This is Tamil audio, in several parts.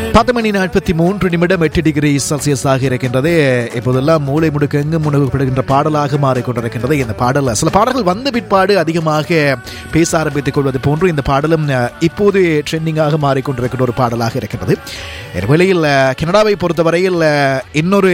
பத்து மணி நாற்பத்தி மூன்று நிமிடம் எட்டு டிகிரி செல்சியஸாக இருக்கின்றது இப்போதெல்லாம் மூளை முடுக்க எங்கும் உணவுப்படுகின்ற பாடலாக மாறிக்கொண்டிருக்கின்றது இந்த பாடல் சில பாடல்கள் வந்த பிற்பாடு அதிகமாக பேச ஆரம்பித்துக் கொள்வது போன்று இந்த பாடலும் அஹ், இப்போது ட்ரெண்டிங்காக மாறிக்கொண்டிருக்கின்ற ஒரு பாடலாக இருக்கின்றது வேளையில் அஹ், கனடாவை பொறுத்தவரையில் அஹ், இன்னொரு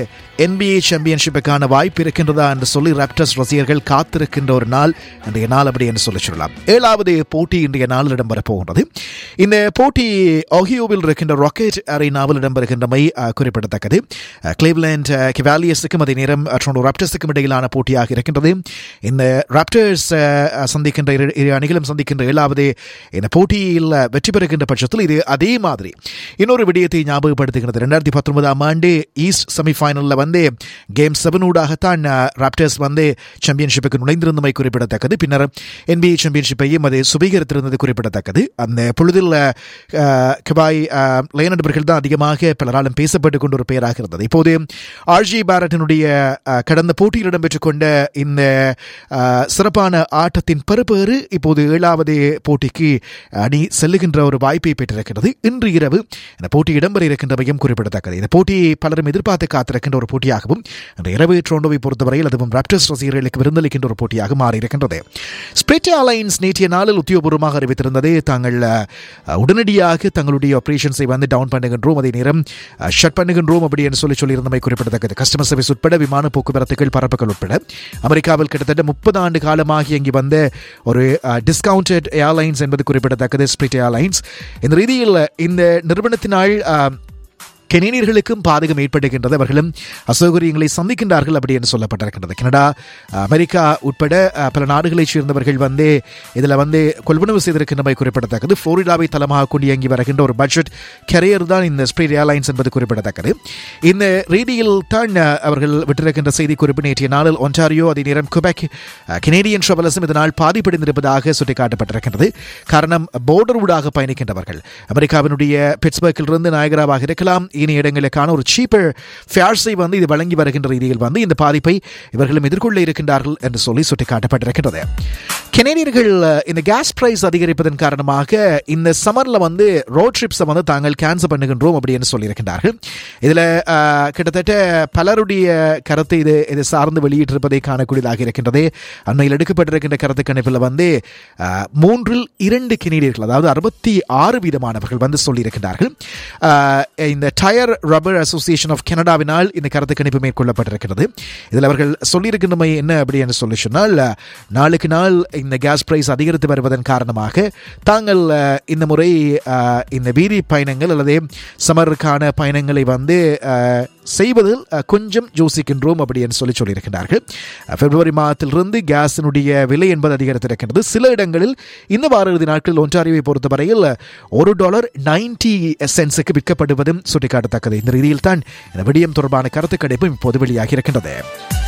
NBA சாம்பியன்ஷிப்புக்கான வாய்ப்பு இருக்கின்றதா என்று சொல்லி ராப்டர்ஸ் ரசிகர்கள் காத்திருக்கின்ற ஒரு நாள் இன்றைய நாள் அப்படி என்று சொல்லி சொல்லலாம் ஏழாவது போட்டி இன்றைய நாளில் இடம்பெறப் போகின்றது இந்த போட்டி ஒஹியோவில் இருக்கின்ற ராக்கெட் அரேனாவில் இடம்பெறுகின்றமை அஹ், குறிப்பிடத்தக்கது அஹ், கிளீவ்லேண்ட் அஹ், கிவாலியஸுக்கும் அதே நேரம் டொரண்டோ ராப்டர்ஸுக்கும் இடையிலான போட்டியாக இருக்கின்றது இந்த ராப்டர்ஸ் அஹ், சந்திக்கின்ற இரு இரு அணிகளும் சந்திக்கின்ற ஏழாவது இந்த போட்டியில் வெற்றி பெறுகின்ற பட்சத்தில் இது அதே மாதிரி இன்னொரு விடயத்தை ஞாபகப்படுத்துகிறது ரெண்டாயிரத்தி பத்தொன்பதாம் ஆண்டு ஈஸ்ட் செமிஃபைனலில் வந்து கேம் செவனூடாகத்தான் ராப்டர்ஸ் வந்து சாம்பியன்ஷிப்புக்கு நுழைந்திருந்தமை குறிப்பிடத்தக்கது பின்னர் NBA சாம்பியன்ஷிப்பையும் அது சுபீகரித்திருந்தது குறிப்பிடத்தக்கது அந்த பொழுதில் அஹ், கபாய் அஹ், லயனட் அவர்கள் தான் அதிகமாக பலராலும் பேசப்பட்டு கொண்ட ஒரு பெயராக இருந்தது இப்போது ஆர்ஜி பாரட்டினுடைய அஹ், கடந்த போட்டியில் இடம்பெற்றுக் கொண்ட இந்த அஹ், சிறப்பான ஆட்டத்தின் பெறுபேறு இப்போது ஏழாவது போட்டிக்கு அணி செல்லுகின்ற ஒரு வாய்ப்பை பெற்றிருக்கிறது இன்று இரவு இந்த போட்டி இடம்பெற இருக்கின்றவையும் குறிப்பிடத்தக்கது இந்த போட்டி பலரும் எதிர்பார்த்து காத்திருக்கின்ற ஒரு போட்டியாகவும் இந்த இரவு ட்ரோண்டோவை பொறுத்தவரையில் அதுவும் ராப்டர்ஸ் ரசிகர்களுக்கு விருந்தளிக்கின்ற ஒரு போட்டியாக மாறியிருக்கின்றது ஸ்பிரிட் அலைன்ஸ் நேற்றைய நாளில் உத்தியோகபூர்வமாக அறிவித்திருந்தது தாங்கள் அஹ், உடனடியாக தங்களுடைய ஆபரேஷன்ஸை வந்து டவுன் பண்ணுகின்றோம் அதே நேரம் ஷட் பண்ணுகின்றோம் அப்படி என்று சொல்லி சொல்லியிருந்தமை குறிப்பிடத்தக்கது கஸ்டமர் சர்வீஸ் உட்பட விமான போக்குவரத்துகள் பரப்புகள் உட்பட அமெரிக்காவில் கிட்டத்தட்ட முப்பது ஆண்டு காலமாக இங்கு வந்த ஒரு டிஸ்கவுண்டட் ஏர்லைன்ஸ் என்பது குறிப்பிடத்தக்கது ஸ்பிரிட் ஏர்லைன்ஸ் இந்த ரீதியில் இந்த நிறுவனத்தினால் அஹ், கெனேனியர்களுக்கும் பாதகம் ஏற்படுகின்றது அவர்களும் அசௌகரியங்களை சந்திக்கின்றார்கள் அப்படி என்று சொல்லப்பட்டிருக்கின்றது கனடா அமெரிக்கா உட்பட அஹ், பல நாடுகளைச் சேர்ந்தவர்கள் வந்து இதில் வந்து கொள்வனவு செய்திருக்கின்றமை குறிப்பிடத்தக்கது புளோரிடாவை தளமாக கொண்டு இயங்கி வருகின்ற ஒரு பட்ஜெட் கரியர் தான் இந்த ஸ்பிரிட் ஏர்லைன்ஸ் என்பது குறிப்பிடத்தக்கது இந்த ரீதியில் தான் அஹ், அவர்கள் விட்டிருக்கின்ற செய்தி குறிப்பு நேற்றைய நாளில் ஒன்டாரியோ அதே நேரம் குபெக் அஹ், கெனேடியன் ட்ராவலர்ஸும் இதனால் பாதிப்படைந்திருப்பதாக சுட்டிக்காட்டப்பட்டிருக்கின்றது காரணம் போர்டர் ஊடாக பயணிக்கின்றவர்கள் அமெரிக்காவினுடைய பிட்ஸ்பர்க்கிலிருந்து நாயகராவாக இருக்கலாம் இனி இடங்களுக்கான ஒரு சீப்பர் ஃபேர்ஸை வந்து இது வழங்கி வருகின்ற ரீதியில் வந்து இந்த பாதிப்பை இவர்களும் எதிர்கொள்ள இருக்கின்றார்கள் என்று சொல்லி சுட்டிக்காட்டப்பட்டிருக்கின்றது கெனேடியர்கள் அஹ், இந்த கேஸ் பிரைஸ் அதிகரிப்பதன் காரணமாக இந்த சம்மரில் வந்து ரோட் ட்ரிப்ஸை வந்து தாங்கள் கேன்சல் பண்ணுகின்றோம் அப்படின்னு சொல்லியிருக்கின்றார்கள் இதில் கிட்டத்தட்ட பலருடைய கருத்தை இது இது சார்ந்து வெளியிட்டிருப்பதை காணக்கூடியதாக இருக்கின்றது அண்மையில் எடுக்கப்பட்டிருக்கின்ற கருத்து கணிப்பில் வந்து அஹ், மூன்றில் இரண்டு கெனேடியர்கள் அதாவது அறுபத்தி ஆறு வீதமானவர்கள் வந்து சொல்லியிருக்கிறார்கள் அஹ், இந்த டயர் ரப்பர் அசோசியேஷன் ஆஃப் கனடாவினால் இந்த கருத்து கணிப்பு மேற்கொள்ளப்பட்டிருக்கிறது இதில் அவர்கள் சொல்லியிருக்கின்றமை என்ன அப்படி என்று சொல்லி சொன்னால் அஹ், நாளுக்கு நாள் இந்த கேஸ் பிரைஸ் அதிகரித்து வருவதன் காரணமாக தாங்கள் அஹ், இந்த முறை அஹ், இந்த வீதி பயணங்கள் அல்லது சமருக்கான பயணங்களை வந்து அஹ், செய்வதில் அஹ், கொஞ்சம் யோசிக்கின்றோம் அப்படி என்று சொல்லி சொல்லியிருக்கிறார்கள் அஹ், பிப்ரவரி மாதத்திலிருந்து கேஸினுடைய விலை என்பது அதிகரித்திருக்கின்றது சில இடங்களில் இந்த வார இறுதி நாட்களில் ஒன்றாரியோவை பொறுத்தவரையில் ஒரு டாலர் நைன்டி சென்ஸுக்கு விற்கப்படுவதும் சுட்டிக்காட்டத்தக்கது இந்த ரீதியில் தான் இந்த விடயம் தொடர்பான கருத்து கணிப்பும் இப்போது வெளியாகி இருக்கின்றது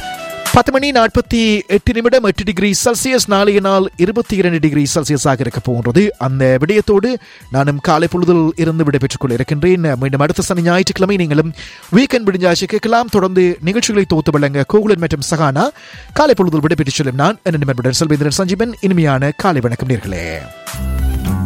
பத்து மணி நாற்பத்தி எட்டு நிமிடம் எட்டு டிகிரி செல்சியஸ் நாளைய நாள் இருபத்தி இரண்டு டிகிரி செல்சியஸாக இருக்க போகின்றது அந்த விடயத்தோடு நானும் காலை பொழுதில் இருந்து விடைபெற்றுக் கொள்ள இருக்கின்றேன் மீண்டும் அடுத்த சனி ஞாயிற்றுக்கிழமை நீங்களும் வீக்கெண்ட் விடிஞ்சாச்சு கேட்கலாம் தொடர்ந்து நிகழ்ச்சிகளை தொகுத்து வழங்க கோகுலன் மற்றும் சகானா காலை பொழுதில் விடைபெற்றுச் செல்லும் நான் என்ன நிமிடம் செல்வேந்திரன் சஞ்சீவன் இனிமையான காலை வணக்கம் நேர்களே